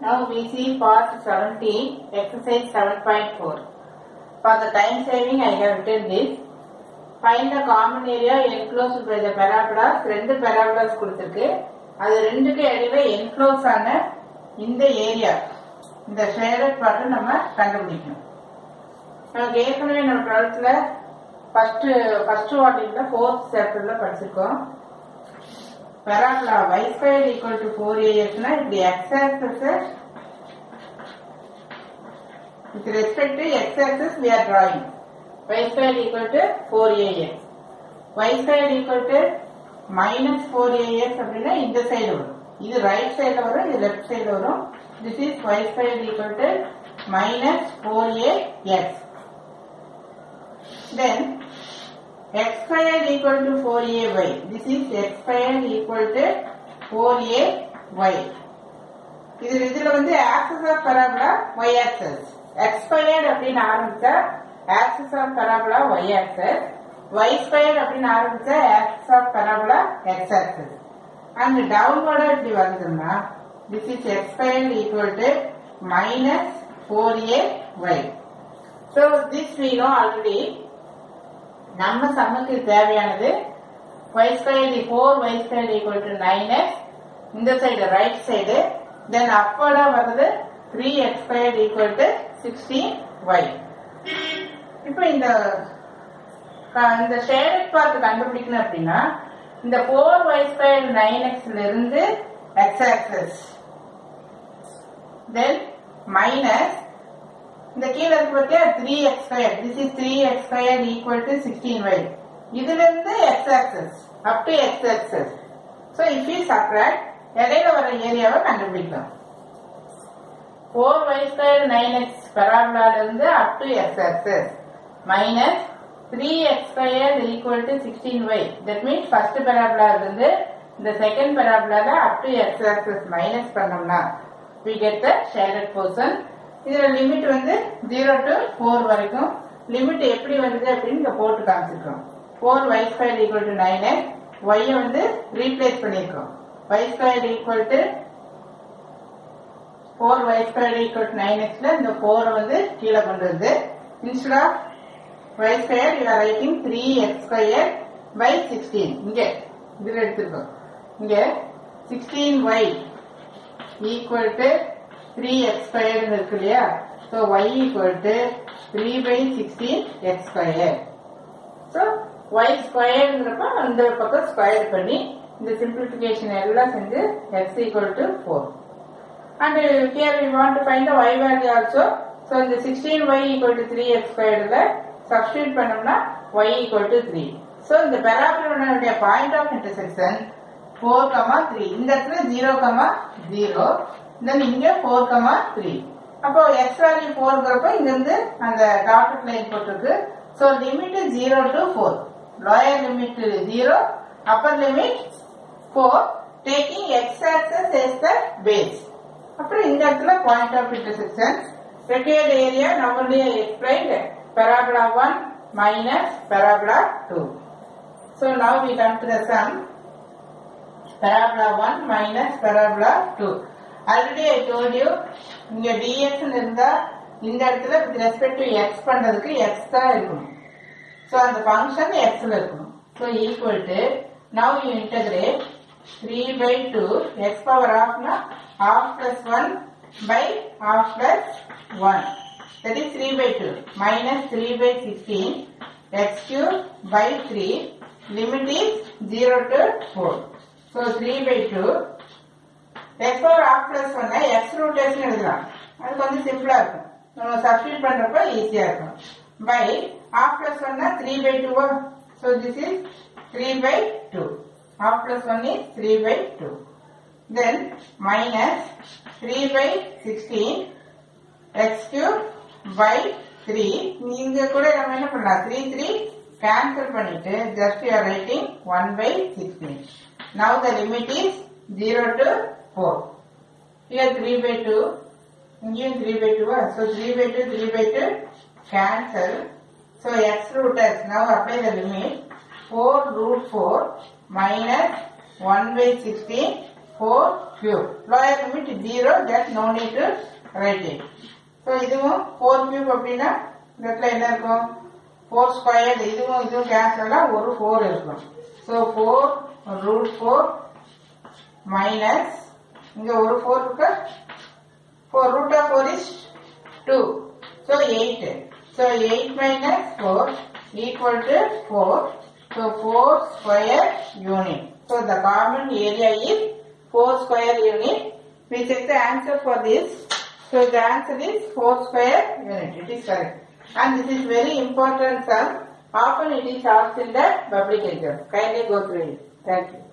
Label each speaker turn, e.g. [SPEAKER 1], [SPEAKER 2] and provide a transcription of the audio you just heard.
[SPEAKER 1] Now we see part 17, exercise 7.4. For the time saving, I have written this. Find the common area enclosed by the parabolas. ரெண்டு parabolas கொடுத்திருக்கு அது ரெண்டுக்கு இடையில enclose ஆன இந்த area இந்த ஷேடட் பார்ட்டை நம்ம கண்டுபிடிக்கணும் நமக்கு ஏற்கனவே நம்ம டுவெல்த்ல ஃபர்ஸ்ட் ஃபர்ஸ்ட் வாட்டிங்ல ஃபோர்த் சாப்டர்ல படிச்சிருக்கோம் parabola y squared equal to 4ax னா இப்படி x axis with respect to x axis we are drawing y squared equal to 4ax y squared equal to minus 4ax அப்படின்னா இந்த சைடு வரும் இது right சைடுல வரும் இது லெஃப்ட் சைடுல வரும் this is y squared equal to minus 4ax then x squared equal to 4ay. This is x squared equal to 4ay. இது இதுல வந்து axis of parabola y axis x squared அப்படின்னு ஆரம்பிச்சா axis of parabola y axis y squared அப்படின்னு ஆரம்பிச்சா axis of parabola x axis and டவுன்வர்டா இப்படி வந்ததுன்னா this is x squared equal to minus four A Y so this we know already நம்ம சம்முக்கு தேவையானது y square four y square equal to nine X இந்த side right side then அப்போடா வர்றது three X square equal to sixteen Y இப்போ இந்த க- இந்த ஷேடட் பார்ட் கண்டுபிடிக்கணும் அப்படின்னா இந்த ஃபோர் ஒய் ஸ்கொயர் நைன் எக்ஸ்ல இருந்து எக்ஸ் ஆக்சஸ் தென் மைனஸ் இந்த கீழ இருக்கு பார்த்தியா three X square this is three X square equal to sixteen Y இதுல இருந்து X axis up to X axis so if you subtract இடையில வர ஏரியாவை கண்டுபிடிக்கலாம் four Y square nine X பராபலால இருந்து up to X axis minus three X square equal to sixteen Y that means first parabola இருந்து இந்த second பராபலால up to X axis minus பண்ணோம்னா we get the shaded portion இதுல limit வந்து 0 to 4 வரைக்கும் limit எப்படி வருது அப்படின்னு இங்க போட்டு காமிச்சிருக்கோம் 4 y square equal to 9 y ய வந்து ரீப்ளேஸ் பண்ணிருக்கோம் y square equal to 4 y square equal to 9x ல இந்த 4 வந்து கீழே கொண்டு வந்து instead of y square you are writing 3x square by 16 இங்க இதுல எடுத்திருக்கோம் இங்க 16y equal to 3x squared இருக்கு இல்லையா so y equal to 3 by 16 x squared so y squaredங்கிறப்ப அந்த பக்கம் ஸ்கொயர் பண்ணி இந்த சிம்பிளிஃபிகேஷன் எல்லாம் செஞ்சு x equal to 4 and here we want to find the y value also so இந்த 16y equal to 3x squaredல substitute பண்ணோம்னா y equal to 3 so இந்த parabola point of intersection four comma three இந்த இடத்துல zero comma zero then இங்க four comma three அப்போ X value ஃபோர்ங்கிறப்ப இங்க இருந்து அந்த டாட்டட் லைன் போட்டிருக்கு so limit zero to four lower limit zero upper limit four taking X axis as the base அப்புறம் இந்த இடத்துல point of intersection required area நம்மளுடைய explained parabola 1 minus parabola 2 so now we come to the sum parabola 1 minus parabola 2 already i told you இங்க dx ன்னு இருந்தா இந்த இடத்துல with respect to x பண்றதுக்கு x தான் இருக்கணும் so அந்த function x ல இருக்கணும் so equal to now you integrate 3 by 2 x power half னா half plus 1 by half plus 1 that is 3 by 2 minus 3 by 16 x cube by 3 limit is 0 to 4 so 3 by 2 x power half plus 1 x root s னு எழுதலாம் அது கொஞ்சம் சிம்பிளா இருக்கும் நம்ம substitute பண்றப்ப ஈஸியா இருக்கும் by half plus 1 3 by 2 so this is 3 by 2 half plus 1 is 3 by 2 then minus 3 by 16 x cube by 3 இங்க கூட நம்ம என்ன பண்ணலாம் 3 3 கேன்சல் பண்ணிட்டு just you are writing 1 by 16 now the limit is 0 to 4 here 3 by 2 இங்கேயும் 3 by 2 ah? so 3 by 2 3 by 2 cancel so x root s now apply the limit 4 root 4 minus 1 by 16 4 cube. Lower limit 0, that no need to write it. So இதுவும் 4 cube அப்படின்னா இந்த இடத்துல என்ன இருக்கும் 4 square இதுவும் இதுவும் cancel ஒரு 4 இருக்கும் ஸோ 4 ரூட் 4 மைனஸ் இங்க ஒரு 4 இருக்கு 4 root of 4 is 2. So 8. So 8 minus 4 equal to 4. So 4 square unit. So the common area is 4 square unit. We check the answer for this. So the answer is 4 square unit. It is correct. And this is very important sum. Often it is asked in the public exam. Kindly go through it. Thank you.